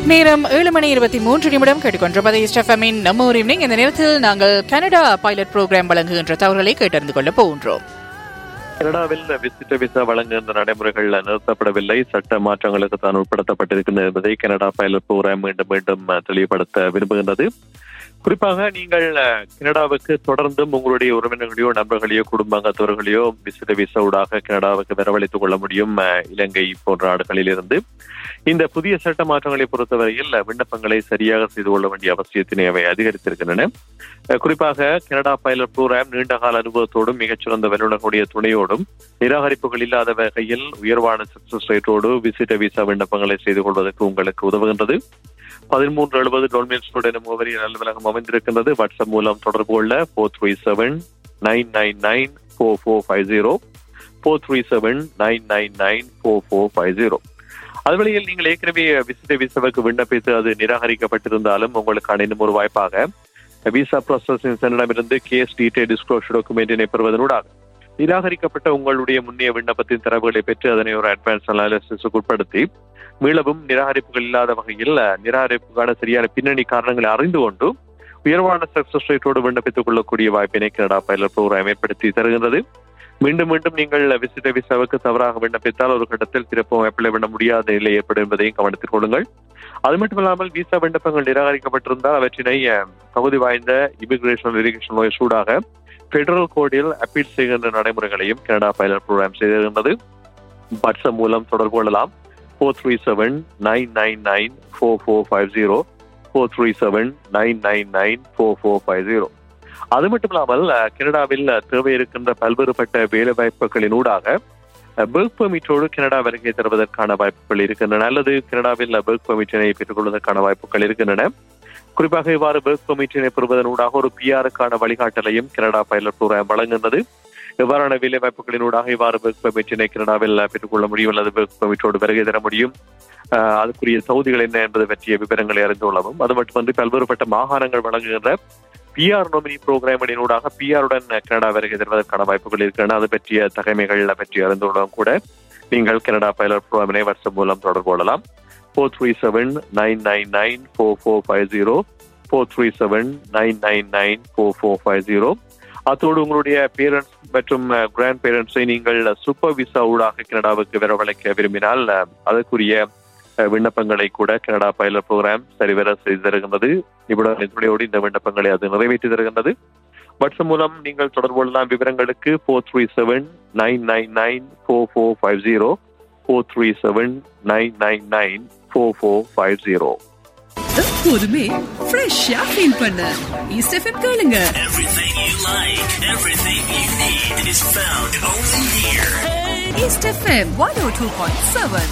நேரம் ஏழு மணி இருபத்தி மூன்று நிமிடம் கேட்டுக்கொண்டிருப்பது இஸ்டஃபமின் நம்ம ஒரு ஈவினிங் இந்த நேரத்தில் நாங்கள் கனடா பைலட் புரோகிராம் வழங்குகின்ற தகவல்களை கேட்டறிந்து கொள்ள போகின்றோம் கனடாவில் விசிட்ட விசா வழங்குகின்ற நடைமுறைகள் நிறுத்தப்படவில்லை சட்ட மாற்றங்களுக்கு தான் உட்படுத்தப்பட்டிருக்கின்றது என்பதை கனடா பைலட் புரோகிராம் மீண்டும் மீண்டும் தெளிவுபடுத்த விரும்புகின்றது குறிப்பாக நீங்கள் கனடாவுக்கு தொடர்ந்தும் உங்களுடைய உறவினர்களையோ நண்பர்களையோ குடும்பங்கத்தவர்களையோ விசிட்ட விசா ஊடாக கனடாவுக்கு வரவழைத்துக் கொள்ள முடியும் இலங்கை போன்ற நாடுகளில் இருந்து இந்த புதிய சட்ட மாற்றங்களை பொறுத்தவரையில் விண்ணப்பங்களை சரியாக செய்து கொள்ள வேண்டிய அவசியத்தினை அவை அதிகரித்திருக்கின்றன குறிப்பாக கனடா பைலட் ப்ரோக்ராம் நீண்டகால அனுபவத்தோடும் மிகச்சிறந்த வல்லுநர்களுடைய துணையோடும் நிராகரிப்புகள் இல்லாத வகையில் உயர்வான சக்சஸ் ரேட்டோடு விசிட்ட விசா விண்ணப்பங்களை செய்து கொள்வதற்கு உங்களுக்கு உதவுகின்றது பதிமூன்று எழுபது டொல்மில் ஸ்டூடெண்ட் முகவரி அலுவலகம் அமைந்திருக்கின்றது வாட்ஸ்அப் மூலம் தொடர்பு கொள்ள four three seven nine nine nine four four five zero four three seven nine nine nine four four five zero அதுவழியில் நீங்கள் ஏற்கனவே விசிட்ட விசாவுக்கு விண்ணப்பித்து அது நிராகரிக்கப்பட்டிருந்தாலும் உங்களுக்கான இன்னும் ஒரு வாய்ப்பாக விசா ப்ராசஸிங் சென்டரிடமிருந்து கேஸ் டீடைல் டிஸ்க்ளோஷர் டாக்குமெண்டினை பெறுவதனூடாக நிராகரிக்கப்பட்ட உங்களுடைய முன்னைய விண்ணப்பத்தின் தரவுகளை பெற்று அதனை ஒரு அட்வான்ஸ் அனாலிசிஸுக்கு உட்படுத்தி மீளவும் நிராகரிப்புகள் இல்லாத வகையில் நிராகரிப்புக்கான சரியான பின்னணி காரணங்களை அறிந்து கொண்டு உயர்வான சக்சஸ் ரேட்டோடு விண்ணப்பித்துக் கொள்ளக்கூடிய வாய்ப்பினை கனடா பைலட் ப்ரோக்ராம் ஏற்படுத்தி தருகின்றது மீண்டும் மீண்டும் நீங்கள் விசிட்ட விசாவுக்கு தவறாக விண்ணப்பித்தால் ஒரு கட்டத்தில் திருப்பவும் அப்ளை பண்ண முடியாத நிலை ஏற்படும் என்பதையும் கவனத்தில் கொள்ளுங்கள் அது மட்டுமில்லாமல் விசா விண்ணப்பங்கள் நிராகரிக்கப்பட்டிருந்தால் அவற்றினை தகுதி வாய்ந்த இமிகிரேஷன் இரிகேஷன் நோய் சூடாக பெடரல் கோடில் அப்பீல் செய்கின்ற நடைமுறைகளையும் கனடா பைலட் ப்ரோக்ராம் செய்திருந்தது வாட்ஸ்அப் மூலம் தொடர்பு கொள்ளலாம் four three seven nine nine nine four four five zero four three seven nine nine nine four four five zero அது மட்டும் இல்லாமல் கனடாவில் தேவை இருக்கின்ற பல்வேறுபட்ட வேலை வாய்ப்புகளின் ஊடாக பெர்க் பெர்மிட்டோடு கனடா வருகை தருவதற்கான வாய்ப்புகள் இருக்கின்றன அல்லது கனடாவில் பெர்க் பெர்மிட்டினை பெற்றுக்கொள்வதற்கான வாய்ப்புகள் இருக்கின்றன குறிப்பாக இவ்வாறு பெர்க் பெர்மிட்டினை பெறுவதன் ஊடாக ஒரு பிஆருக்கான வழிகாட்டலையும் கனடா பைலட் ப்ரோக்ராம் வழங்குகின்றது எவ்வாறான வேலை வாய்ப்புகளினூடாக இவ்வாறு பெர்க் பெர்மிட்டினை கனடாவில் பெற்றுக்கொள்ள முடியும் அல்லது பெர்க் பெர்மிட்டோடு வருகை தர முடியும் அதுக்குரிய தகுதிகள் என்ன என்பது பற்றிய விவரங்களை அறிந்து கொள்ளவும் அது மட்டுமன்றி பல்வேறுபட்ட மாகாணங்கள் வழங்குகின்ற பிஆர் நோமினி புரோகிராமினூடாக பிஆருடன் கனடா வருகை தருவதற்கான வாய்ப்புகள் இருக்கின்றன அது பற்றிய தகமைகள் பற்றி அறிந்து கொள்ளவும் கூட நீங்கள் கனடா பைலட் ப்ரோக்ராமினை வாட்ஸ்அப் மூலம் தொடர்பு கொள்ளலாம் four three seven nine nine nine four four five zero four three seven nine nine nine four four five zero அத்தோடு உங்களுடைய பேரண்ட்ஸ் மற்றும் கிராண்ட் பேரண்ட்ஸை நீங்கள் சூப்பர் விசா ஊடாக கனடாவுக்கு வரவழைக்க விரும்பினால் அதற்குரிய விண்ணப்பங்களை கூட கனடா பைலட் ப்ரோக்ராம் சரிவர செய்து தருகின்றது நிபுணர் இந்த விண்ணப்பங்களை அது நிறைவேற்றி தருகின்றது வாட்ஸ்அப் மூலம் நீங்கள் தொடர்பு கொள்ளலாம் விவரங்களுக்கு four three seven nine nine nine four four five zero four three seven nine nine nine four four five zero எப்போதுமே ஃப்ரெஷ்ஷா ஃபீல் பண்ண ஈஸ்ட் எஃப்எம் கேளுங்க Everything you like, everything you need is found only here. East FM one O two point seven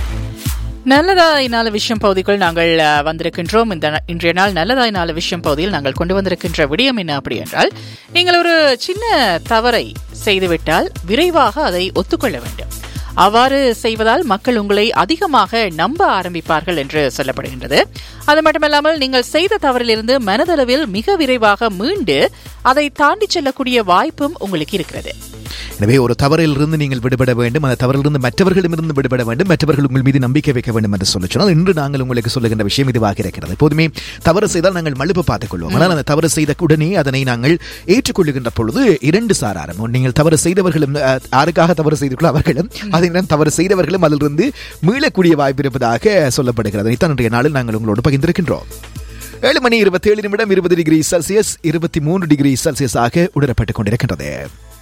நல்லதாய் நாலு விஷயம் பகுதிக்குள் நாங்கள் அஹ், வந்திருக்கின்றோம் இந்த நா- இன்றைய நாள் நல்லதாய் நாலு விஷயம் பகுதியில் நாங்கள் கொண்டு வந்திருக்கின்ற விடயம் என்ன அப்படி என்றால் நீங்கள் ஒரு சின்ன தவறை செய்துவிட்டால் விரைவாக அதை ஒத்துக்கொள்ள வேண்டும் அவ்வாறு செய்வதால் மக்கள் உங்களை அதிகமாக நம்ப ஆரம்பிப்பார்கள் என்று சொல்லப்படுகின்றது அது மட்டுமல்லாமல் நீங்கள் செய்த தவறிலிருந்து மனதளவில் மிக விரைவாக மீண்டு அதை தாண்டி செல்லக்கூடிய வாய்ப்பும் உங்களுக்கு இருக்கிறது எனவே ஒரு தவறிலிருந்து நீங்கள் விடுபட வேண்டும் அந்த தவறிலிருந்து மற்றவர்களிடமிருந்து விடுபட வேண்டும் மற்றவர்கள் உங்கள் மீது நம்பிக்கை வைக்க வேண்டும் என்று சொல்ல சொன்னால் இன்று நாங்கள் உங்களுக்கு சொல்லுகின்ற விஷயம் இதுவாக இருக்கிறது எப்போதுமே தவறு செய்தால் நாங்கள் மழுப்பு பார்த்துக் கொள்வோம் ஆனால் அந்த தவறு செய்த உடனே அதனை நாங்கள் ஏற்றுக்கொள்ளுகின்ற பொழுது இரண்டு சாராரம் நீங்கள் தவறு செய்தவர்களும் அஹ், யாருக்காக தவறு செய்தீர்களோ அவர்களும் அதே நேரம் தவறு செய்தவர்களும் அதிலிருந்து மீளக்கூடிய வாய்ப்பு இருப்பதாக சொல்லப்படுகிறது இதான் இன்றைய நாளில் நாங்கள் உங்களோடு பகிர்ந்திருக்கின்றோம் ஏழு மணி இருபத்தி ஏழு நிமிடம் இருபது டிகிரி செல்சியஸ் இருபத்தி மூன்று டிகிரி செல்சியஸ் ஆக உணரப்பட்டுக் கொண்டிருக்கின்றது